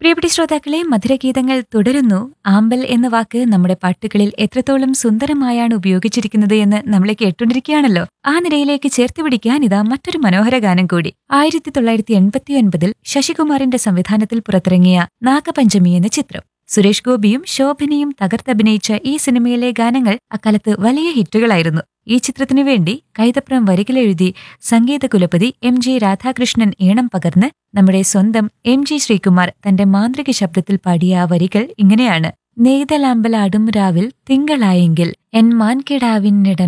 പ്രിയപ്പെട്ട ശ്രോതാക്കളെ മധുരഗീതങ്ങൾ തുടരുന്നു ആമ്പൽ എന്ന വാക്ക് നമ്മുടെ പാട്ടുകളിൽ എത്രത്തോളം സുന്ദരമായാണ് ഉപയോഗിച്ചിരിക്കുന്നത് എന്ന് നമ്മളെ കേട്ടുകൊണ്ടിരിക്കുകയാണല്ലോ ആ നിരയിലേക്ക് ചേർത്ത് പിടിക്കാൻ ഇതാ മറ്റൊരു മനോഹര ഗാനം കൂടി ആയിരത്തി തൊള്ളായിരത്തി എൺപത്തി ഒൻപതിൽ ശശികുമാറിന്റെ സംവിധാനത്തിൽ പുറത്തിറങ്ങിയ നാഗപഞ്ചമി എന്ന ചിത്രം സുരേഷ് ഗോപിയും ശോഭനയും തകർത്തഭിനയിച്ച ഈ സിനിമയിലെ ഗാനങ്ങൾ അക്കാലത്ത് വലിയ ഹിറ്റുകളായിരുന്നു ഈ ചിത്രത്തിനു വേണ്ടി കൈതപ്രം വരികളെഴുതി സംഗീത കുലപതി എം ജി രാധാകൃഷ്ണൻ ഈണം പകർന്ന് നമ്മുടെ സ്വന്തം എം ജി ശ്രീകുമാർ തന്റെ മാന്ത്രിക ശബ്ദത്തിൽ പാടിയ ആ വരികൾ ഇങ്ങനെയാണ് നെയ്തലാമ്പലാടും രാവിൽ തിങ്കളായെങ്കിൽ എൻ മാൻകിടാവിന്നിടം